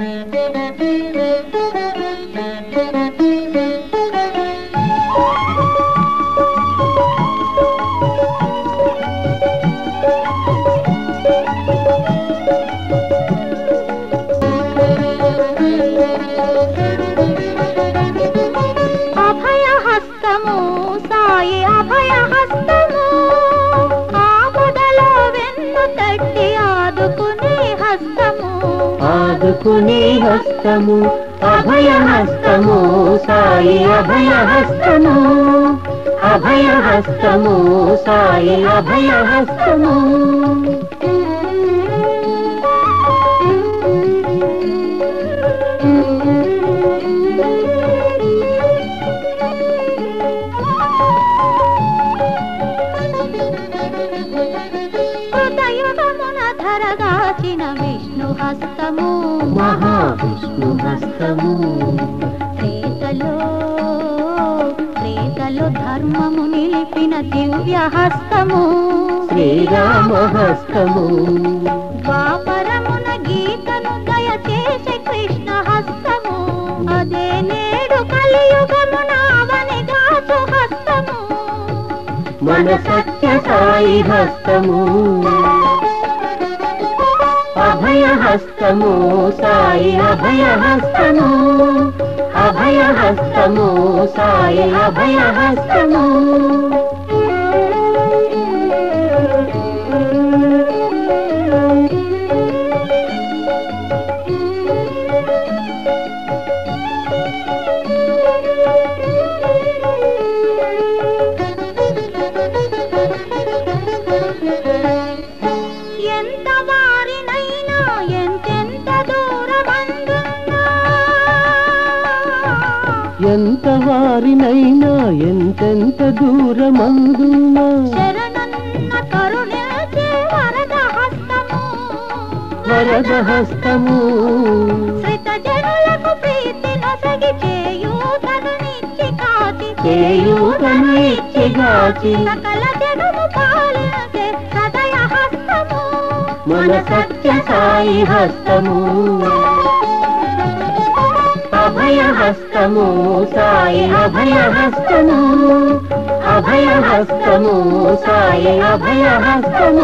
అభయ హస్తము సాయి అభయ హస్తము ఆపదలో వెన్ను తట్టి ఆదుకునే హస్తము ఆదుకునే హస్తము అభయ హస్తము సాయి అభయ హస్తము అభయ హస్తము సాయి అభయ హస్తము హృదయుగమున ధరగాచిన విష్ణు హస్తము మహావిష్ణు హస్తము త్రేతలో త్రేతలో ధర్మము నిలిపిన దివ్య హస్తము శ్రీరామ హస్తము ద్వాపరమున గీతను దయచేసే కృష్ణ హస్తము అదే నేడు కలియుగమున అవనిగాచు హస్తము మన సత్య సాయి హస్తము అభయ హస్తము సాయి అభయ హస్తము అభయ హస్తము సాయి అభయ హస్తము ఎంత వారినైనా ఎంతెంత దూరమందున్నా ఎంత వారినైనా ఎంతెంత దూరమందున్నా శరణన్న కరుణించే వరద హస్తము వరద హస్తము శ్రిత జనులకు ప్రీతి నొసగి చేయూతను నిచ్చి కాచి చేయూతను ఇచ్చిగాచి సకల జగము పాలించే హృదయ హస్తము మన సత్య సాయి హస్తము అభయ హస్తము సాయి అభయ హస్తము అభయ హస్తము సాయి అభయ హస్తము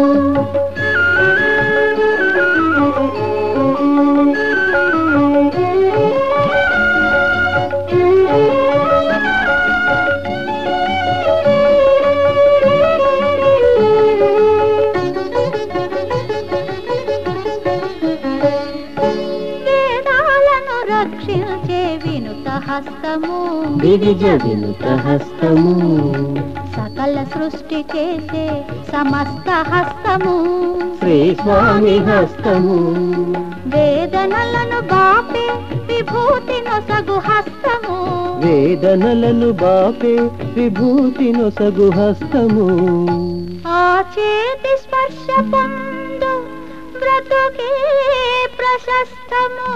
వేదాలను రక్షించే వినుత హస్తము గిరిజ వినుత హస్తము సకల సృష్టి చేసే సమస్త హస్తము శ్రీ స్వామి హస్తము వేదనలను బాపే విభూతి నొసగు హస్తము వేదనలను బాపే విభూతి నొసగు హస్తము ఆ చేతి స్పర్శ పొందు బ్రతుకే ప్రశస్తము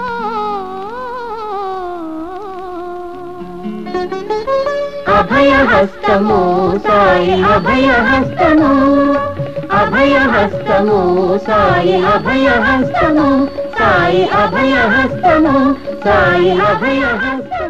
అభయ హస్తము సాయి అభయ హస్తము అభయ హస్తము సాయి అభయ హస్తము సాయి అభయ హస్తము సాయి అభయ హస్తము